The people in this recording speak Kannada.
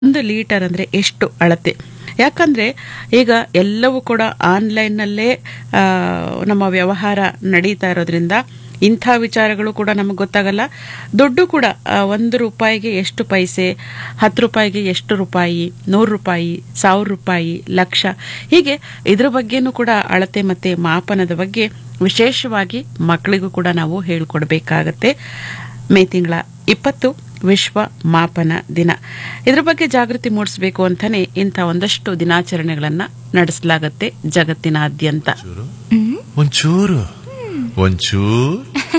ಒಂದು ಲೀಟರ್ ಅಂದ್ರೆ ಎಷ್ಟು ಅಳತೆ ಯಾಕಂದ್ರೆ ಈಗ ಎಲ್ಲವೂ ಕೂಡ ಆನ್ಲೈನ್ನಲ್ಲೇ ಆ, ನಮ್ಮ ವ್ಯವಹಾರ ನಡೀತಾ ಇರೋದ್ರಿಂದ ಇಂಥ ವಿಚಾರಗಳು ಕೂಡ ನಮಗೆ ಗೊತ್ತಾಗಲ್ಲ ದುಡ್ಡು ಕೂಡ ಆ, ಒಂದು ರೂಪಾಯಿಗೆ ಎಷ್ಟು ಪೈಸೆ ಹತ್ತು ರೂಪಾಯಿಗೆ ಎಷ್ಟು ರೂಪಾಯಿ ನೂರು ರೂಪಾಯಿ ಸಾವಿರ ರೂಪಾಯಿ ಲಕ್ಷ ಹೀಗೆ ಇದ್ರ ಬಗ್ಗೆನೂ ಕೂಡ ಅಳತೆ ಮತ್ತೆ ಮಾಪನದ ಬಗ್ಗೆ ವಿಶೇಷವಾಗಿ ಮಕ್ಕಳಿಗೂ ಕೂಡ ನಾವು ಹೇಳ್ಕೊಡ್ಬೇಕಾಗತ್ತೆ ಮೇ ತಿಂಗಳ ಇಪ್ಪತ್ತು ವಿಶ್ವ ಮಾಪನ ದಿನ ಇದ್ರ ಬಗ್ಗೆ ಜಾಗೃತಿ ಮೂಡಿಸಬೇಕು ಅಂತಾನೆ ಇಂಥ ಒಂದಷ್ಟು ದಿನಾಚರಣೆಗಳನ್ನ ನಡೆಸಲಾಗತ್ತೆ ಜಗತ್ತಿನಾದ್ಯಂತ ಒಂಚೂರು ಒಂಚೂರು